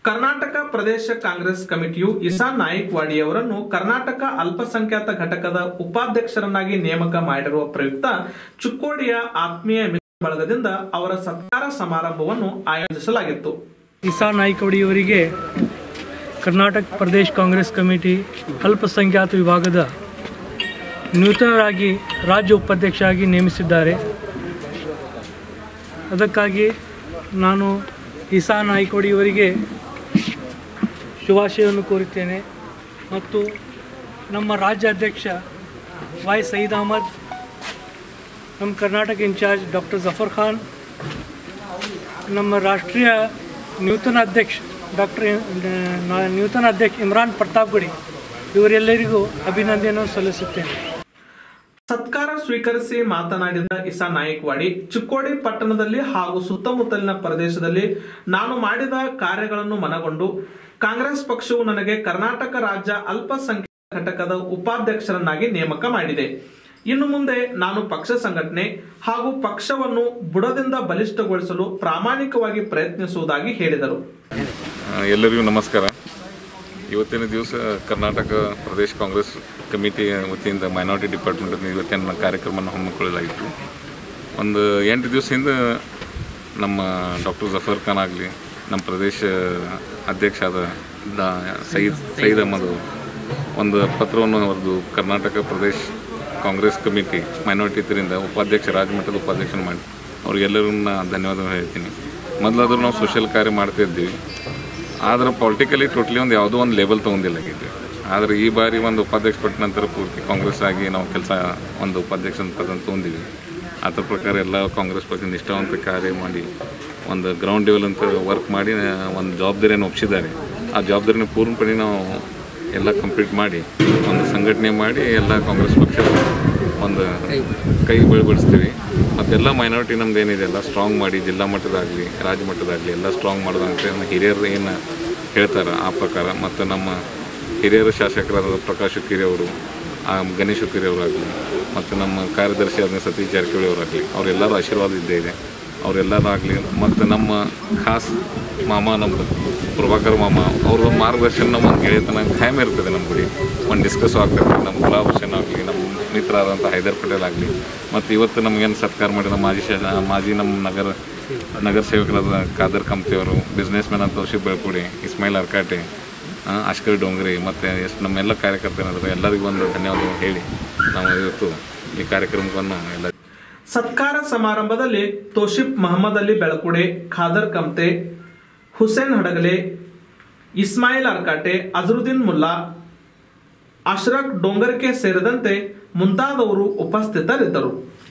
ಕರ್ನಾಟಕ ಪ್ರದೇಶ ಕಾಂಗ್ರೆಸ್ ಕಮಿಟಿಯು ಇಸಾನ್ ನಾಯಕ್ವಾಡಿ ಅವರನ್ನು ಕರ್ನಾಟಕ ಅಲ್ಪಸಂಖ್ಯಾತ ಘಟಕದ ಉಪಾಧ್ಯಕ್ಷರನ್ನಾಗಿ ನೇಮಕ ಮಾಡಿರುವ ಪ್ರಯುಕ್ತ ಚಿಕ್ಕೋಡಿಯ ಆತ್ಮೀಯ ಮಿತ್ರ ಬಳಗದಿಂದ ಅವರ ಸತ್ಕಾರ ಸಮಾರಂಭವನ್ನು ಆಯೋಜಿಸಲಾಗಿತ್ತು ಇಸಾ ನಾಯ್ಕವಡಿಯವರಿಗೆ ಕರ್ನಾಟಕ ಪ್ರದೇಶ್ ಕಾಂಗ್ರೆಸ್ ಕಮಿಟಿ ಅಲ್ಪಸಂಖ್ಯಾತ ವಿಭಾಗದ ನೂತನರಾಗಿ ರಾಜ್ಯ ಉಪಾಧ್ಯಕ್ಷರಾಗಿ ನೇಮಿಸಿದ್ದಾರೆ ಅದಕ್ಕಾಗಿ ನಾನು ಇಸಾ ನಾಯ್ಕವಡಿಯವರಿಗೆ ಶುಭಾಶಯವನ್ನು ಕೋರುತ್ತೇನೆ ಮತ್ತು ನಮ್ಮ ರಾಜ್ಯ ಅಧ್ಯಕ್ಷ ವೈ ಸಯೀದ್ ಅಹಮದ್ ನಮ್ಮ ಕರ್ನಾಟಕ ಇನ್ಚಾರ್ಜ್ ಡಾಕ್ಟರ್ ಜಫರ್ ಖಾನ್ ನಮ್ಮ ರಾಷ್ಟ್ರೀಯ ನೂತನ ಅಧ್ಯಕ್ಷ ಡಾಕ್ಟರ್ ನೂತನ ಅಧ್ಯಕ್ಷ ಇಮ್ರಾನ್ ಪ್ರತಾಪ್ ಗಡಿ ಇವರೆಲ್ಲರಿಗೂ ಅಭಿನಂದನೆಯನ್ನು ಸಲ್ಲಿಸುತ್ತೇನೆ ಸತ್ಕಾರ ಸ್ವೀಕರಿಸಿ ಮಾತನಾಡಿದ ಇಸಾ ನಾಯಕ್ವಾಡಿ ಚಿಕ್ಕೋಡಿ ಪಟ್ಟಣದಲ್ಲಿ ಹಾಗೂ ಸುತ್ತಮುತ್ತಲಿನ ಪ್ರದೇಶದಲ್ಲಿ ನಾನು ಮಾಡಿದ ಕಾರ್ಯಗಳನ್ನು ಮನಗೊಂಡು ಕಾಂಗ್ರೆಸ್ ಪಕ್ಷವು ನನಗೆ ಕರ್ನಾಟಕ ರಾಜ್ಯ ಅಲ್ಪಸಂಖ್ಯಾತ ಘಟಕದ ಉಪಾಧ್ಯಕ್ಷರನ್ನಾಗಿ ನೇಮಕ ಮಾಡಿದೆ ಇನ್ನು ಮುಂದೆ ನಾನು ಪಕ್ಷ ಸಂಘಟನೆ ಹಾಗೂ ಪಕ್ಷವನ್ನು ಬುಡದಿಂದ ಬಲಿಷ್ಠಗೊಳಿಸಲು ಪ್ರಾಮಾಣಿಕವಾಗಿ ಪ್ರಯತ್ನಿಸುವುದಾಗಿ ಹೇಳಿದರು ಆ, ಎಲ್ಲರಿಗೂ ನಮಸ್ಕಾರ ಇವತ್ತಿನ ದಿವಸ ಕರ್ನಾಟಕ ಪ್ರದೇಶ ಕಾಂಗ್ರೆಸ್ ಕಮಿಟಿ ವತಿಯಿಂದ ಮೈನಾರಿಟಿ ಡಿಪಾರ್ಟ್ಮೆಂಟ್ ಇವತ್ತಿನ ಕಾರ್ಯಕ್ರಮವನ್ನು ಹಮ್ಮಿಕೊಳ್ಳಲಾಗಿತ್ತು ಒಂದು ಎಂಟು ದಿವಸದಿಂದ ನಮ್ಮ ಡಾಕ್ಟರ್ ಜಫರ್ ಖಾನ್ ಆಗಲಿ ನಮ್ಮ ಪ್ರದೇಶ ಅಧ್ಯಕ್ಷ ಆದ ದಾ ಸಯೀದ್ ಸಯೀದ್ ಅಹಮದ್ ಅವರು ಒಂದು ಪತ್ರವನ್ನು ಬರೆದು ಕರ್ನಾಟಕ ಪ್ರದೇಶ ಕಾಂಗ್ರೆಸ್ ಕಮಿಟಿ ಮೈನಾರಿಟಿ ಇದರಿಂದ ಉಪಾಧ್ಯಕ್ಷ ರಾಜ್ಯ ಮಟ್ಟದ ಉಪಾಧ್ಯಕ್ಷನ ಮಾಡಿ ಅವ್ರಿಗೆಲ್ಲರೂ ನಾನು ಧನ್ಯವಾದ ಹೇಳ್ತೀನಿ ಮೊದಲಾದ್ರೂ ನಾವು ಸೋಷಿಯಲ್ ಕಾರ್ಯ ಮಾಡ್ತಾ ಇದ್ದೀವಿ ಆದ್ರೆ ಪೊಲಿಟಿಕಲಿ ಟೋಟ್ಲಿ ಒಂದು ಯಾವುದೋ ಒಂದು ಲೇಬಲ್ ತೊಗೊಂಡಿಲ್ಲ ಆಗಿದ್ವಿ ಆದರೆ ಈ ಬಾರಿ ಒಂದು ಉಪಾಧ್ಯಕ್ಷ ಪಟ್ಟ ನಂತರ ಪೂರ್ತಿ ಕಾಂಗ್ರೆಸ್ ಆಗಿ ನಾವು ಕೆಲಸ ಒಂದು ಉಪಾಧ್ಯಕ್ಷ ಪದ ತೊಗೊಂಡಿವಿ ಅದ್ರ ಪ್ರಕಾರ ಎಲ್ಲ ಕಾಂಗ್ರೆಸ್ ಪಕ್ಷ ನಿಷ್ಠಾವಂತ ಕಾರ್ಯ ಮಾಡಿ ಒಂದು ಗ್ರೌಂಡ್ ಲೆವೆಲ್ ಅಂತ ವರ್ಕ್ ಮಾಡಿ ಆ, ಒಂದು ಜವಾಬ್ದಾರಿಯನ್ನು ಒಪ್ಪಿಸಿದ್ದಾರೆ ಆ ಜವಾಬ್ದಾರಿನ ಪೂರ್ಣಪಡಿ ನಾವು ಎಲ್ಲ ಕಂಪ್ಲೀಟ್ ಮಾಡಿ ಒಂದು ಸಂಘಟನೆ ಮಾಡಿ ಎಲ್ಲ ಕಾಂಗ್ರೆಸ್ ಪಕ್ಷ ಒಂದು ಕೈ ಬಳಿಬಿಡಿಸ್ತೀವಿ ಮತ್ತೆಲ್ಲ ಮೈನಾರಿಟಿ ನಮ್ದು ಏನಿದೆ ಎಲ್ಲ ಸ್ಟ್ರಾಂಗ್ ಮಾಡಿ ಜಿಲ್ಲಾ ಮಟ್ಟದಾಗಲಿ ರಾಜ್ಯ ಮಟ್ಟದಾಗಲಿ ಎಲ್ಲ ಸ್ಟ್ರಾಂಗ್ ಮಾಡೋದಂತ ನಮ್ಮ ಹಿರಿಯರು ಏನು ಹೇಳ್ತಾರೆ ಆ ಪ್ರಕಾರ ಮತ್ತು ನಮ್ಮ ಹಿರಿಯರ ಶಾಸಕರಾದ ಪ್ರಕಾಶ್ ಹುಕ್ಕೇರಿ ಅವರು ಆ ಗಣೇಶ್ ಹುಕ್ಕೇರಿ ಅವರಾಗಲಿ ಮತ್ತು ನಮ್ಮ ಕಾರ್ಯದರ್ಶಿ ಆದ ಸತೀಶ್ ಜಾರಕಿಹೊಳಿ ಅವರಾಗಲಿ ಅವರೆಲ್ಲರ ಆಶೀರ್ವಾದ ಇದ್ದೇ ಇದೆ ಅವರೆಲ್ಲರಾಗಲಿ ಮತ್ತು ನಮ್ಮ ಖಾಸ್ ಮಾಮ ನಮ್ಮ ಪ್ರಭಾಕರ್ ಮಾಮ ಅವ್ರ ಮಾರ್ಗದರ್ಶನ ನಮ್ಮ ಗೆಳೆತನ ಖಾಯಂ ಇರ್ತದೆ ನಮ್ಮ ಗುಡಿ ಒಂದು ಡಿಸ್ಕಸ್ ಆಗ್ತದೆ ನಮ್ಮ ಗುಲಾಬ್ ಹುಸೇನ್ ಆಗಲಿ ನಮ್ಮ ಮಿತ್ರರಾದಂಥ ಹೈದರ್ ಪಟೇಲ್ ಆಗಲಿ ಮತ್ತು ಇವತ್ತು ನಮಗೇನು ಸತ್ಕಾರ ಮಾಡಿದ ಮಾಜಿ ಶಾ ಮಾಜಿ ನಮ್ಮ ನಗರ ನಗರ ಸೇವಕರಾದ ಖಾದರ್ ಕಂಪ್ತಿ ಅವರು ಬಿಸ್ನೆಸ್ ಮ್ಯಾನ್ ಅಂತ ತೋಷಿ ಬೆಳ್ಕುಡಿ ಇಸ್ಮಾಯಿಲ್ ಅರ್ಕಾಟೆ ಆ, ಅಷ್ಕರ್ ಡೋಂಗ್ರಿ ಮತ್ತು ಎಷ್ಟು ನಮ್ಮೆಲ್ಲ ಕಾರ್ಯಕರ್ತರು ಎಲ್ಲರಿಗೂ ಒಂದು ಧನ್ಯವಾದ ಹೇಳಿ ನಾವು ಇವತ್ತು ಈ ಕಾರ್ಯಕ್ರಮವನ್ನು ಎಲ್ಲ ಸತ್ಕಾರ ಸಮಾರಂಭದಲ್ಲಿ ತೋಶಿಫ್ ಮಹಮ್ಮದ್ ಅಲಿ ಬೆಳಕುಡೆ ಖಾದರ್ ಕಮ್ತೆ ಹುಸೇನ್ ಹಡಗಲೆ ಇಸ್ಮಾಯಿಲ್ ಅರ್ಕಾಟೆ ಅಜರುದ್ದೀನ್ ಮುಲ್ಲಾ ಅಶ್ರಕ್ ಡೋಂಗರ್ಕೆ ಸೇರಿದಂತೆ ಮುಂತಾದವರು ಉಪಸ್ಥಿತರಿದ್ದರು